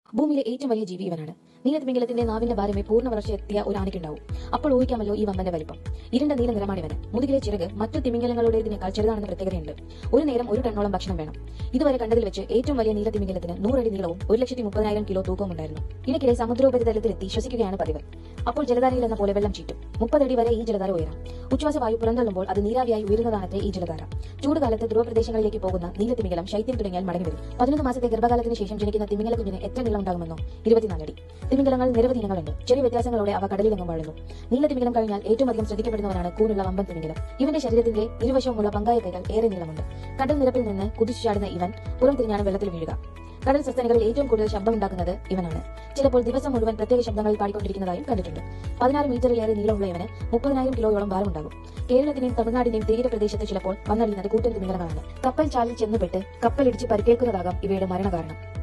ഭൂമിയിലെ ഏറ്റവും വലിയ ജീവി ഇവനാണ് നീലത്തിമിംഗലത്തിന്റെ നാവിന്റെ ഭാരമേ പൂർണ്ണ വളർച്ചയെത്തിയ ഒരു ആനയ്ക്കുണ്ടാവും അപ്പോൾ ഊഹിക്കാമല്ലോ ഈ വമ്പന്റെ വലിപ്പം ഇരുണ്ട നീല നിറമാണ് ഇവന് മുതുകിലെ ചിറക് മറ്റു തിമിംഗലങ്ങളുടേതിനേക്കാൾ ചെറുതാണെന്ന പ്രത്യേകതയുണ്ട് ഒരു നേരം ഒരു ടണ്ണോളം ഭക്ഷണം വേണം ഇതുവരെ കണ്ടതിൽ വെച്ച് ഏറ്റവും വലിയ നീലത്തിമിംഗലത്തിന് നൂറടി നീളവും ഒരു ലക്ഷത്തി മുപ്പതിനായിരം കിലോ തൂക്കവും ഉണ്ടായിരുന്നു ഇടയ്ക്കിടെ സമുദ്രോപരിതലത്തിലെത്തി ശ്വസിക്കുകയാണ് പതിവ് അപ്പോൾ ജലധാരയിൽ എന്ന പോലെ വെള്ളം ചീറ്റും മുപ്പതടി വരെ ഈ ജലധാര ഉയരാം ഉച്ഛ്വാസവായു പുറന്തള്ളുമ്പോൾ അത് നീരാവിയായി ഉയരുന്നതാണത്രേ ഈ ജലധാര ചൂടുകാലത്ത് ധ്രുവപ്രദേശങ്ങളിലേക്ക് പോകുന്ന നീലത്തിമിംഗലം ശൈത്യം തുടങ്ങിയാൽ മടങ്ങി വരും പതിനൊന്ന് മാസത്തെ ഗർഭകാലത്തിന് ശേഷം ജനിക്കുന്ന തിമിംഗല കുഞ്ഞിന് എത്ര നീളം ഉണ്ടാകുമെന്നോ ഇരുപത്തിനാലടി തിമിംഗലങ്ങൾ നിരവധി ഇനങ്ങളുണ്ട് ചെറിയ വ്യത്യാസങ്ങളോടെ അവ കടലിലെങ്ങും വാഴുന്നു നീലത്തിമിംഗലം കഴിഞ്ഞാൽ ഏറ്റവും അധികം ശ്രദ്ധിക്കപ്പെടുന്നവനാണ് കൂനുള്ള വമ്പൻ തിമിംഗലം ഇവന്റെ ശരീരത്തിന്റെ ഇരുവശവുമുള്ള പങ്കായ കൈകൾ ഏറെ നീളമുണ്ട് കടൽ നിരപ്പിൽ നിന്ന് കുതിച്ചു ചാടുന്ന ഇവൻ പുറം തിരിഞ്ഞാണ് വെള്ളത്തിൽ വീഴുക കടൽ സസ്തനികളിൽ ഏറ്റവും കൂടുതൽ ശബ്ദമുണ്ടാക്കുന്നത് ഇവനാണ് ചിലപ്പോൾ ദിവസം മുഴുവൻ പ്രത്യേക ശബ്ദങ്ങളിൽ പാടിക്കൊണ്ടിരിക്കുന്നതായും കണ്ടിട്ടുണ്ട് പതിനാറ് മീറ്ററിലേറെ നീളമുള്ള ഇവന് മുപ്പതിനായിരം കിലോയോളം ഭാരമുണ്ടാകും കേരളത്തിന്റെയും തമിഴ്നാടിന്റെയും തീരപ്രദേശത്ത് ചിലപ്പോൾ വന്നടിയുന്നത് കൂറ്റൻ തിമിംഗലങ്ങളാണ് കപ്പൽ ചാലിൽ ചെന്നുപെട്ട് കപ്പലിടിച്ച് പരിക്കേൽക്കുന്നതാകാം ഇവയുടെ മരണകാരണം